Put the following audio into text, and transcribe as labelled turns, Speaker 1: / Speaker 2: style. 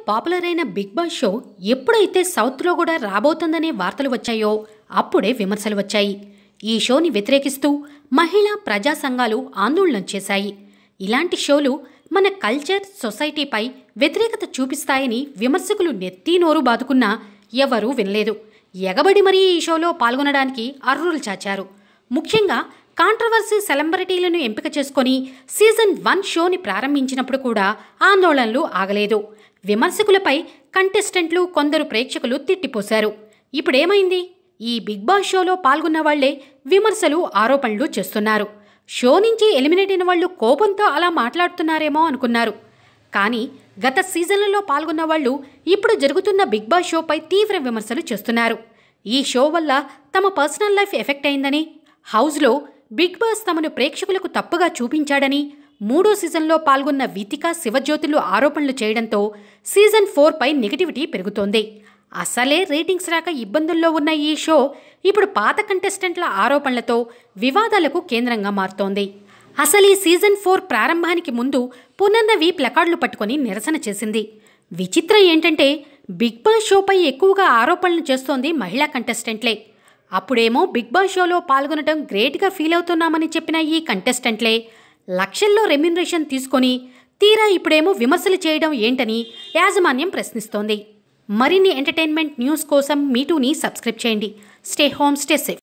Speaker 1: popular అయిన big boss show ఎప్పుడైతే సౌత్లో కూడా రాబోతుందనే వార్తలు వచ్చాయో అప్పుడే విమర్శలు వచ్చాయి ఈ షోని వ్యతిరేకిస్తూ మహిళా ప్రజా సంఘాలు ఆందోళన చేశాయి ఇలాంటి షోలు మన కల్చర్ సొసైటీపై వ్యతిరేకత చూపిస్తాయని విమర్శకులు నెత్తి నోరు బాదుకున్నా ఎవరూ వినలేదు ఎగబడి మరీ ఈ షోలో పాల్గొనడానికి అర్రులు చాచారు ముఖ్యంగా కాంట్రవర్సీ సెలబ్రిటీలను ఎంపిక చేసుకొని సీజన్ వన్ షోని ప్రారంభించినప్పుడు కూడా ఆందోళనలు ఆగలేదు విమర్శకులపై కంటెస్టెంట్లు కొందరు ప్రేక్షకులు తిట్టిపోశారు ఇప్పుడేమైంది ఈ బిగ్ బాస్ షోలో పాల్గొన్న వాళ్లే విమర్శలు ఆరోపణలు చేస్తున్నారు షో నుంచి ఎలిమినేట్ అయిన వాళ్ళు కోపంతో అలా మాట్లాడుతున్నారేమో అనుకున్నారు కానీ గత సీజన్లలో పాల్గొన్న వాళ్ళు ఇప్పుడు జరుగుతున్న బిగ్ బాస్ షోపై తీవ్ర విమర్శలు చేస్తున్నారు ఈ షో వల్ల తమ పర్సనల్ లైఫ్ ఎఫెక్ట్ అయిందని హౌస్లో బిగ్ బాస్ తమను ప్రేక్షకులకు తప్పుగా చూపించాడని మూడో సీజన్లో పాల్గొన్న వితిక శివజ్యోతులు ఆరోపణలు చేయడంతో సీజన్ ఫోర్పై నెగిటివిటీ పెరుగుతోంది అసలే రేటింగ్స్ రాక ఇబ్బందుల్లో ఉన్న ఈ షో ఇప్పుడు పాత కంటెస్టెంట్ల ఆరోపణలతో వివాదాలకు కేంద్రంగా మారుతోంది అసలు ఈ సీజన్ ఫోర్ ప్రారంభానికి ముందు పునర్నవి ప్లకార్డులు పట్టుకొని నిరసన చేసింది విచిత్రం ఏంటంటే బిగ్ బాస్ షోపై ఎక్కువగా ఆరోపణలు చేస్తోంది మహిళా కంటెస్టెంట్లే అప్పుడేమో బిగ్ బాస్ షోలో పాల్గొనడం గ్రేట్గా ఫీల్ అవుతున్నామని చెప్పిన ఈ కంటెస్టెంట్లే లక్షల్లో రెమ్యునరేషన్ తీసుకొని తీరా ఇప్పుడేమో విమర్శలు చేయడం ఏంటని యాజమాన్యం ప్రశ్నిస్తోంది మరిన్ని ఎంటర్టైన్మెంట్ న్యూస్ కోసం మీటూని సబ్స్క్రైబ్ చేయండి స్టే హోమ్ స్టే సేఫ్